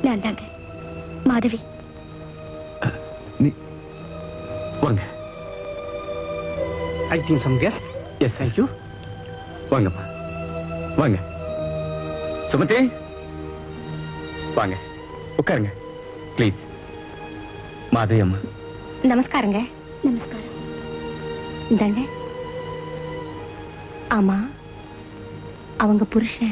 நான் தாங்க மாதவி நீ வாங்க I think some guest. Yes thank you வாங்கம்மா வாங்க சுமதி வாங்க உட்காருங்க ப்ளீஸ் மாதவி அம்மா நமஸ்காரங்க நமஸ்காரம் இந்தாங்க ஆமா அவங்க புருஷன்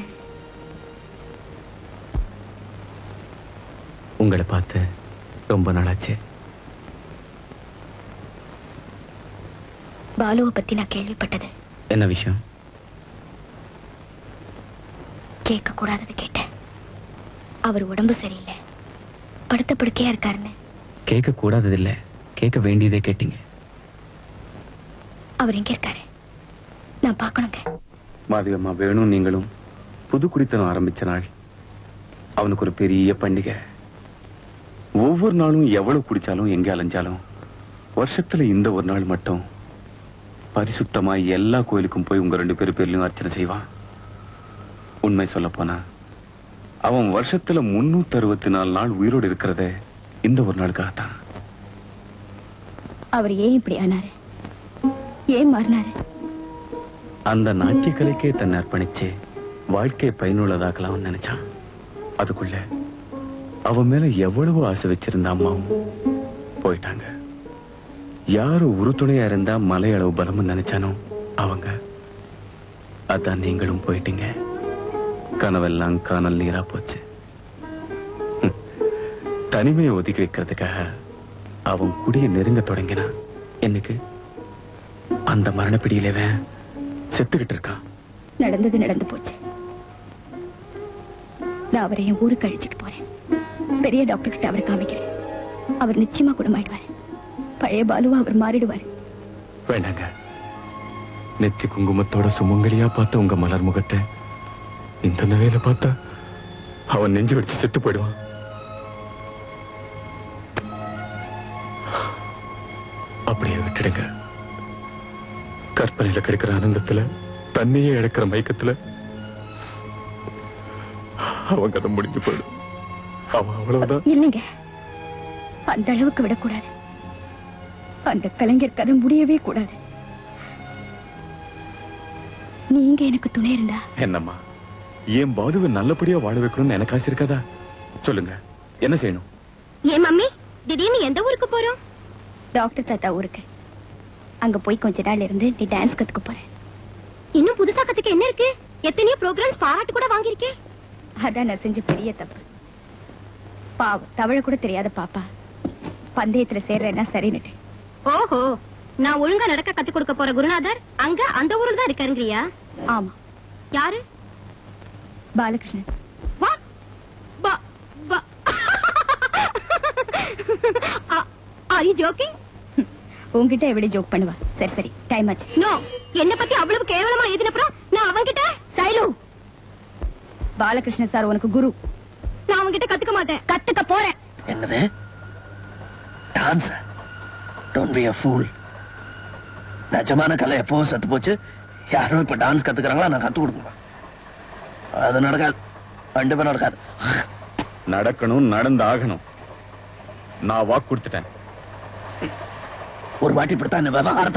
உங்களை பார்த்து ரொம்ப நாளாச்சு பாலுவை பத்தி நான் கேள்விப்பட்டது என்ன விஷயம் கேட்க கூடாதது கேட்டேன் அவர் உடம்பு சரியில்லை படுத்த படுக்கையா இருக்காருன்னு கேட்க கூடாதது இல்ல கேட்க வேண்டியதே கேட்டீங்க அவர் எங்க இருக்காரு நான் பார்க்கணுங்க மாதவி அம்மா வேணும் நீங்களும் புது குடித்தனம் ஆரம்பிச்ச நாள் அவனுக்கு ஒரு பெரிய பண்டிகை ஒவ்வொரு நாளும் எவ்வளவு குடிச்சாலும் எங்க அலைஞ்சாலும் வருஷத்துல இந்த ஒரு நாள் மட்டும் பரிசுத்தமா எல்லா கோயிலுக்கும் போய் உங்க ரெண்டு பேரு பேர்லயும் அர்ச்சனை செய்வான் உண்மை சொல்ல போனா அவன் வருஷத்துல முன்னூத்தி அறுபத்தி நாலு நாள் உயிரோடு இருக்கிறதே இந்த ஒரு நாளுக்காகத்தான் அவர் ஏன் இப்படி ஆனாரு ஏன் மாறினாரு அந்த நாட்டிய கலைக்கே தன்னை அர்ப்பணிச்சு வாழ்க்கை பயனுள்ளதாக்கலாம்னு நினைச்சான் அதுக்குள்ள அவன் மேல எவ்வளவு ஆசை வச்சிருந்த அம்மாவும் போயிட்டாங்க யாரு உறுதுணையா இருந்தா மலை அளவு பலம்னு நினைச்சானோ அவங்க அதான் நீங்களும் போயிட்டீங்க கனவெல்லாம் காணல் நீரா போச்சு ஹம். தனிமையை ஒதுக்கி வைக்கிறதுக்காக அவன் குடிய நெருங்க தொடங்கினான் எனக்கு அந்த மரணப்பிடியிலவன் செத்துக்கிட்டு இருக்கான் நடந்தது நடந்து போச்சு நான் அவரை என் ஊருக்கு அழிச்சிட்டு போறேன் பெரிய டாக்டர் கிட்ட அவரை காமிக்கிறேன் அவர் நிச்சயமா குணமாயிடுவாரு பழைய பாலுவா அவர் மாறிடுவாரு வேண்டாங்க நெத்தி குங்குமத்தோட சுமங்கலியா பார்த்த உங்க மலர் முகத்தை இந்த நிலையில பார்த்தா அவன் நெஞ்சு வெடிச்சு செத்து போயிடுவான் அப்படியே விட்டுடுங்க கற்பனையில கிடைக்கிற ஆனந்தத்துல தண்ணியே இழக்கிற மயக்கத்துல அவன் கதை முடிஞ்சு போயிடும் அவன் அவ்வளவுதான் இல்லைங்க அந்த அளவுக்கு விடக்கூடாது அந்த கலைஞர் கதை முடியவே கூடாது நீங்க எனக்கு துணை இருந்தா என்னம்மா என் பாலுவை நல்லபடியா வாழ வைக்கணும்னு எனக்கு ஆசை இருக்காதா சொல்லுங்க என்ன செய்யணும் ஏன் மம்மி திடீர்னு எந்த ஊருக்கு போறோம் டாக்டர் தாத்தா ஊருக்கு அங்க போய் கொஞ்ச நாள் இருந்து நீ டான்ஸ் கத்துக்க போற இன்னும் புதுசா கத்துக்க என்ன இருக்கு எத்தனையோ ப்ரோக்ராம்ஸ் பாராட்டு கூட வாங்கியிருக்கேன் அதான் நான் செஞ்ச பெரிய தப்பு பாவம் தவழ கூட தெரியாத பாப்பா பந்தயத்துல சேர்றேன்னா சரின்னுட்டு ஓஹோ நான் ஒழுங்கா நடக்க கத்து கொடுக்க போற குருநாதர் அங்க அந்த ஊர்ல தான் இருக்காருங்கறியா ஆமா யாரு Balakrishnan What? Ba- ba- Are- are you joking? உன்கிட்ட எப்படி ஜோக் பண்ணுவா சரி சரி டைம் ஆச்சு No. என்ன பத்தி அவ்வளவு கேவலமா எழுதினப்புறம் நான் அவன்கிட்ட சைலு பாலகிருஷ்ணன் சார் உனக்கு குரு நான் அவன்கிட்ட கத்துக்க மாட்டேன் கத்துக்க போறேன் என்னது dance don't be a fool நிஜமான கலை எப்போ செத்து போச்சு யாரோ இப்ப டான்ஸ் கத்துக்கிறாங்களா நான் கத்து கொடுக்கணும் அது நடக்காது கண்டிப்பா நடக்காது நடக்கணும் நடந்து ஆகணும் நான் வாக்கு கொடுத்துட்டேன் ஒரு வாட்டி இப்படித்தான் இந்த விவகாரத்தை